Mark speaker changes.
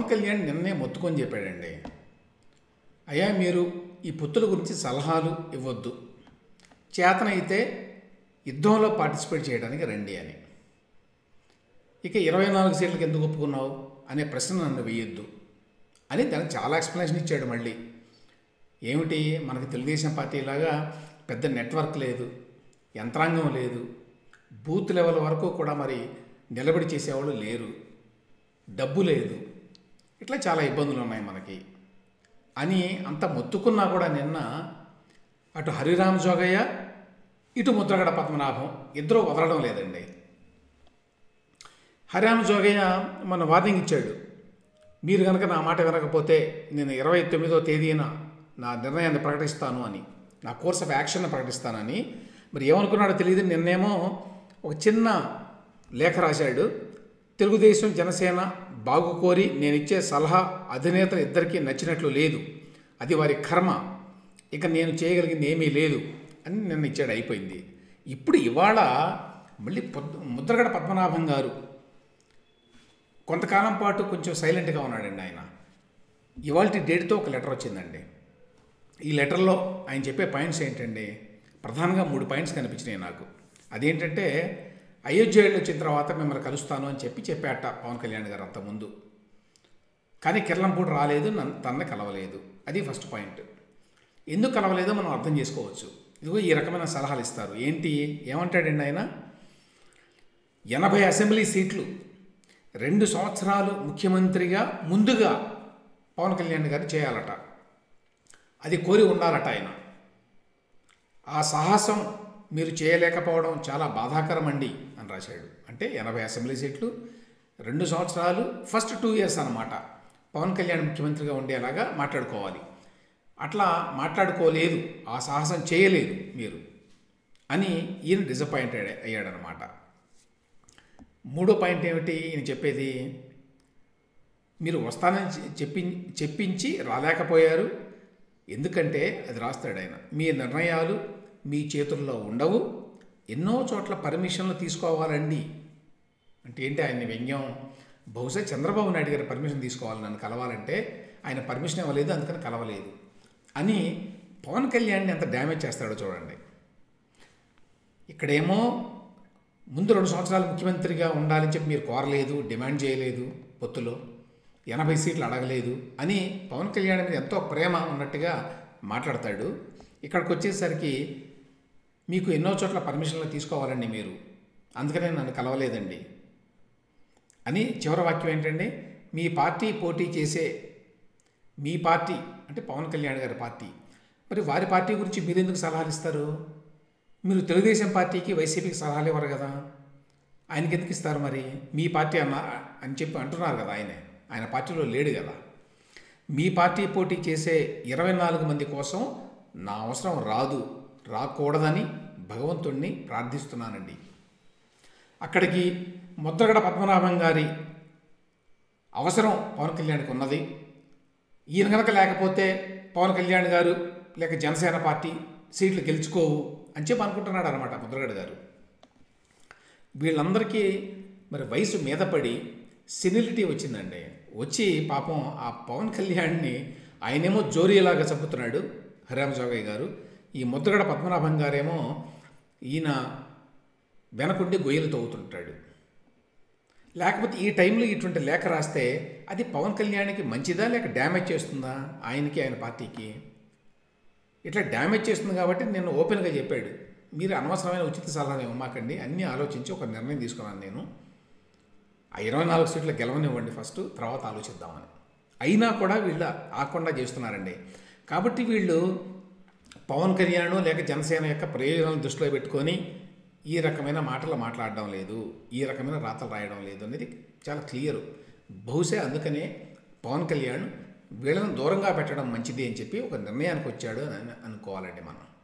Speaker 1: కళ్యాణ్ నిన్నే మొత్తుకొని చెప్పాడండి అయ్యా మీరు ఈ పొత్తుల గురించి సలహాలు ఇవ్వద్దు చేతనైతే యుద్ధంలో పార్టిసిపేట్ చేయడానికి రండి అని ఇక ఇరవై నాలుగు సీట్లకు ఎందుకు ఒప్పుకున్నావు అనే ప్రశ్న నన్ను వేయొద్దు అని దానికి చాలా ఎక్స్ప్లెనేషన్ ఇచ్చాడు మళ్ళీ ఏమిటి మనకి తెలుగుదేశం పార్టీ లాగా పెద్ద నెట్వర్క్ లేదు యంత్రాంగం లేదు బూత్ లెవెల్ వరకు కూడా మరి నిలబడి చేసేవాళ్ళు లేరు డబ్బు లేదు ఇట్లా చాలా ఇబ్బందులు ఉన్నాయి మనకి అని అంత మొత్తుకున్నా కూడా నిన్న అటు హరిరామ్ జోగయ్య ఇటు ముద్రగడ పద్మనాభం ఇద్దరూ వదలడం లేదండి హరిరామ్ జోగయ్య మన వార్నింగ్ ఇచ్చాడు మీరు కనుక నా మాట వినకపోతే నేను ఇరవై తొమ్మిదో తేదీన నా నిర్ణయాన్ని ప్రకటిస్తాను అని నా కోర్స్ ఆఫ్ యాక్షన్ ప్రకటిస్తానని మరి ఏమనుకున్నాడో తెలియదు నిన్నేమో ఒక చిన్న లేఖ రాశాడు తెలుగుదేశం జనసేన బాగు కోరి నేను ఇచ్చే సలహా అధినేతలు ఇద్దరికీ నచ్చినట్లు లేదు అది వారి కర్మ ఇక నేను చేయగలిగింది ఏమీ లేదు అని నిన్న ఇచ్చాడు అయిపోయింది ఇప్పుడు ఇవాళ మళ్ళీ పొద్దు ముద్రగడ పద్మనాభం గారు కొంతకాలం పాటు కొంచెం సైలెంట్గా ఉన్నాడండి ఆయన ఇవాళ డేట్తో ఒక లెటర్ వచ్చిందండి ఈ లెటర్లో ఆయన చెప్పే పాయింట్స్ ఏంటండి ప్రధానంగా మూడు పాయింట్స్ కనిపించినాయి నాకు అదేంటంటే అయోధ్య వెళ్ళి వచ్చిన తర్వాత మిమ్మల్ని కలుస్తాను అని చెప్పి చెప్పాట పవన్ కళ్యాణ్ గారు అంతకుముందు కానీ కిర్లంపూడి రాలేదు నన్ను తనని కలవలేదు అది ఫస్ట్ పాయింట్ ఎందుకు కలవలేదో మనం అర్థం చేసుకోవచ్చు ఇదిగో ఈ రకమైన సలహాలు ఇస్తారు ఏంటి ఏమంటాడండి ఆయన ఎనభై అసెంబ్లీ సీట్లు రెండు సంవత్సరాలు ముఖ్యమంత్రిగా ముందుగా పవన్ కళ్యాణ్ గారు చేయాలట అది కోరి ఉండాలట ఆయన ఆ సాహసం మీరు చేయలేకపోవడం చాలా బాధాకరం అండి అని రాశాడు అంటే ఎనభై అసెంబ్లీ సీట్లు రెండు సంవత్సరాలు ఫస్ట్ టూ ఇయర్స్ అన్నమాట పవన్ కళ్యాణ్ ముఖ్యమంత్రిగా ఉండేలాగా మాట్లాడుకోవాలి అట్లా మాట్లాడుకోలేదు ఆ సాహసం చేయలేదు మీరు అని ఈయన డిసప్పాయింటెడ్ అయ్యాడనమాట మూడో పాయింట్ ఏమిటి ఈయన చెప్పేది మీరు వస్తానని చె- చెప్పి చెప్పించి రాలేకపోయారు ఎందుకంటే అది రాస్తాడు ఆయన మీ నిర్ణయాలు మీ చేతుల్లో ఉండవు ఎన్నో చోట్ల పర్మిషన్లు తీసుకోవాలండి అంటే ఏంటి ఆయన వ్యంగ్యం బహుశా చంద్రబాబు నాయుడు గారి పర్మిషన్ తీసుకోవాలి నన్ను కలవాలంటే ఆయన పర్మిషన్ ఇవ్వలేదు అందుకని కలవలేదు అని పవన్ కళ్యాణ్ని ఎంత డ్యామేజ్ చేస్తాడో చూడండి ఇక్కడేమో ముందు రెండు సంవత్సరాలు ముఖ్యమంత్రిగా ఉండాలని చెప్పి మీరు కోరలేదు డిమాండ్ చేయలేదు పొత్తులో ఎనభై సీట్లు అడగలేదు అని పవన్ కళ్యాణ్ మీద ఎంతో ప్రేమ ఉన్నట్టుగా మాట్లాడతాడు ఇక్కడికి వచ్చేసరికి మీకు ఎన్నో చోట్ల పర్మిషన్లు తీసుకోవాలండి మీరు అందుకనే నన్ను కలవలేదండి అని చివరి వాక్యం ఏంటండి మీ పార్టీ పోటీ చేసే మీ పార్టీ అంటే పవన్ కళ్యాణ్ గారి పార్టీ మరి వారి పార్టీ గురించి మీరు ఎందుకు సలహాలు ఇస్తారు మీరు తెలుగుదేశం పార్టీకి వైసీపీకి సలహాలు ఇవ్వరు కదా ఆయనకి ఎందుకు ఇస్తారు మరి మీ పార్టీ అన్న అని చెప్పి అంటున్నారు కదా ఆయనే ఆయన పార్టీలో లేడు కదా మీ పార్టీ పోటీ చేసే ఇరవై నాలుగు మంది కోసం నా అవసరం రాదు రాకూడదని భగవంతుణ్ణి ప్రార్థిస్తున్నానండి అక్కడికి ముద్రగడ పద్మనాభం గారి అవసరం పవన్ కళ్యాణ్కి ఉన్నది ఈయన కనుక లేకపోతే పవన్ కళ్యాణ్ గారు లేక జనసేన పార్టీ సీట్లు గెలుచుకోవు అని చెప్పి అనుకుంటున్నాడు అనమాట ముద్రగడ గారు వీళ్ళందరికీ మరి వయసు మీద పడి సినిలిటీ వచ్చిందండి వచ్చి పాపం ఆ పవన్ కళ్యాణ్ని ఆయనేమో జోరీలాగా చంపుతున్నాడు హరిరామ జోగయ్య గారు ఈ ముద్రగడ పద్మనాభం గారేమో ఈయన వెనకుండి గొయ్యలు తవ్వుతుంటాడు లేకపోతే ఈ టైంలో ఇటువంటి లేఖ రాస్తే అది పవన్ కళ్యాణ్కి మంచిదా లేక డ్యామేజ్ చేస్తుందా ఆయనకి ఆయన పార్టీకి ఇట్లా డ్యామేజ్ చేస్తుంది కాబట్టి నేను ఓపెన్గా చెప్పాడు మీరు అనవసరమైన ఉచిత సలహాలు ఇవ్వమాకండి అన్నీ ఆలోచించి ఒక నిర్ణయం తీసుకున్నాను నేను ఆ ఇరవై నాలుగు సీట్లు గెలవనివ్వండి ఫస్ట్ తర్వాత ఆలోచిద్దామని అయినా కూడా వీళ్ళు ఆకుండా చేస్తున్నారండి కాబట్టి వీళ్ళు పవన్ కళ్యాణ్ లేక జనసేన యొక్క ప్రయోజనాలను దృష్టిలో పెట్టుకొని ఈ రకమైన మాటలు మాట్లాడడం లేదు ఈ రకమైన రాతలు రాయడం లేదు అనేది చాలా క్లియర్ బహుశా అందుకనే పవన్ కళ్యాణ్ వీళ్ళని దూరంగా పెట్టడం మంచిది అని చెప్పి ఒక నిర్ణయానికి వచ్చాడు అని అనుకోవాలండి మనం